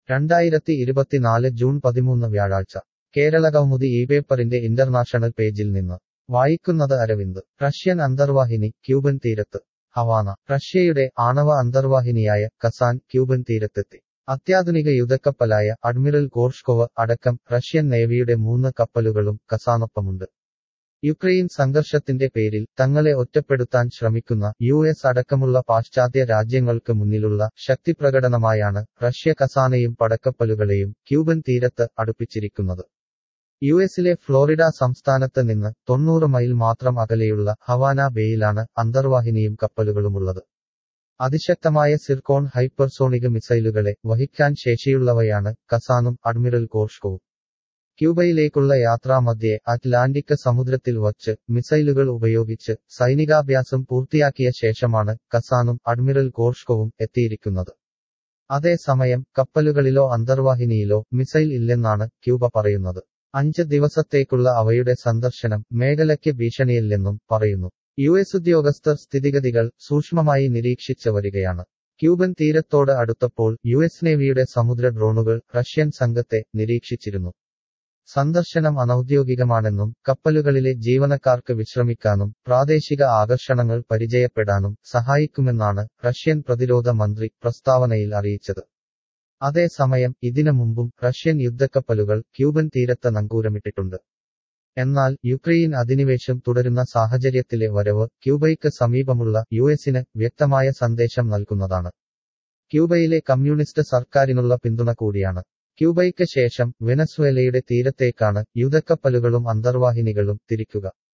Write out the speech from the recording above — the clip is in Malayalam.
രണ്ടായിരത്തി ഇരുപത്തിനാല് ജൂൺ പതിമൂന്ന് വ്യാഴാഴ്ച കേരള കൗമുദി ഈ പേപ്പറിന്റെ ഇന്റർനാഷണൽ പേജിൽ നിന്ന് വായിക്കുന്നത് അരവിന്ദ് റഷ്യൻ അന്തർവാഹിനി ക്യൂബൻ തീരത്ത് ഹവാന റഷ്യയുടെ ആണവ അന്തർവാഹിനിയായ കസാൻ ക്യൂബൻ തീരത്തെത്തി അത്യാധുനിക യുദ്ധക്കപ്പലായ അഡ്മിറൽ ഗോർഷ്കോവ് അടക്കം റഷ്യൻ നേവിയുടെ മൂന്ന് കപ്പലുകളും കസാനൊപ്പമുണ്ട് യുക്രൈൻ സംഘർഷത്തിന്റെ പേരിൽ തങ്ങളെ ഒറ്റപ്പെടുത്താൻ ശ്രമിക്കുന്ന യു എസ് അടക്കമുള്ള പാശ്ചാത്യ രാജ്യങ്ങൾക്ക് മുന്നിലുള്ള ശക്തിപ്രകടനമായാണ് റഷ്യ കസാനയും പടക്കപ്പലുകളെയും ക്യൂബൻ തീരത്ത് അടുപ്പിച്ചിരിക്കുന്നത് യു എസിലെ ഫ്ലോറിഡ സംസ്ഥാനത്ത് നിന്ന് തൊണ്ണൂറ് മൈൽ മാത്രം അകലെയുള്ള ഹവാന ബേയിലാണ് അന്തർവാഹിനിയും കപ്പലുകളുമുള്ളത് അതിശക്തമായ സിർക്കോൺ ഹൈപ്പർസോണിക് മിസൈലുകളെ വഹിക്കാൻ ശേഷിയുള്ളവയാണ് കസാനും അഡ്മിറൽ ഗോർഷ്കോവും ക്യൂബയിലേക്കുള്ള യാത്രാമധ്യേ അറ്റ്ലാന്റിക് സമുദ്രത്തിൽ വച്ച് മിസൈലുകൾ ഉപയോഗിച്ച് സൈനികാഭ്യാസം പൂർത്തിയാക്കിയ ശേഷമാണ് കസാനും അഡ്മിറൽ ഗോർഷ്കോവും എത്തിയിരിക്കുന്നത് അതേസമയം കപ്പലുകളിലോ അന്തർവാഹിനിയിലോ മിസൈൽ ഇല്ലെന്നാണ് ക്യൂബ പറയുന്നത് അഞ്ച് ദിവസത്തേക്കുള്ള അവയുടെ സന്ദർശനം മേഖലയ്ക്ക് ഭീഷണിയില്ലെന്നും പറയുന്നു യു എസ് ഉദ്യോഗസ്ഥർ സ്ഥിതിഗതികൾ സൂക്ഷ്മമായി നിരീക്ഷിച്ചു വരികയാണ് ക്യൂബൻ തീരത്തോട് അടുത്തപ്പോൾ യു എസ് നേവിയുടെ സമുദ്ര ഡ്രോണുകൾ റഷ്യൻ സംഘത്തെ നിരീക്ഷിച്ചിരുന്നു സന്ദർശനം അനൌദ്യോഗികമാണെന്നും കപ്പലുകളിലെ ജീവനക്കാർക്ക് വിശ്രമിക്കാനും പ്രാദേശിക ആകർഷണങ്ങൾ പരിചയപ്പെടാനും സഹായിക്കുമെന്നാണ് റഷ്യൻ പ്രതിരോധ മന്ത്രി പ്രസ്താവനയിൽ അറിയിച്ചത് അതേസമയം ഇതിനു മുമ്പും റഷ്യൻ യുദ്ധക്കപ്പലുകൾ ക്യൂബൻ തീരത്ത് നങ്കൂരമിട്ടിട്ടുണ്ട് എന്നാൽ യുക്രൈൻ അധിനിവേശം തുടരുന്ന സാഹചര്യത്തിലെ വരവ് ക്യൂബയ്ക്ക് സമീപമുള്ള യു എസിന് വ്യക്തമായ സന്ദേശം നൽകുന്നതാണ് ക്യൂബയിലെ കമ്മ്യൂണിസ്റ്റ് സർക്കാരിനുള്ള പിന്തുണ കൂടിയാണ് ക്യൂബയ്ക്ക് ശേഷം വെനസ്വേലയുടെ തീരത്തേക്കാണ് യുദ്ധക്കപ്പലുകളും അന്തർവാഹിനികളും തിരിക്കുക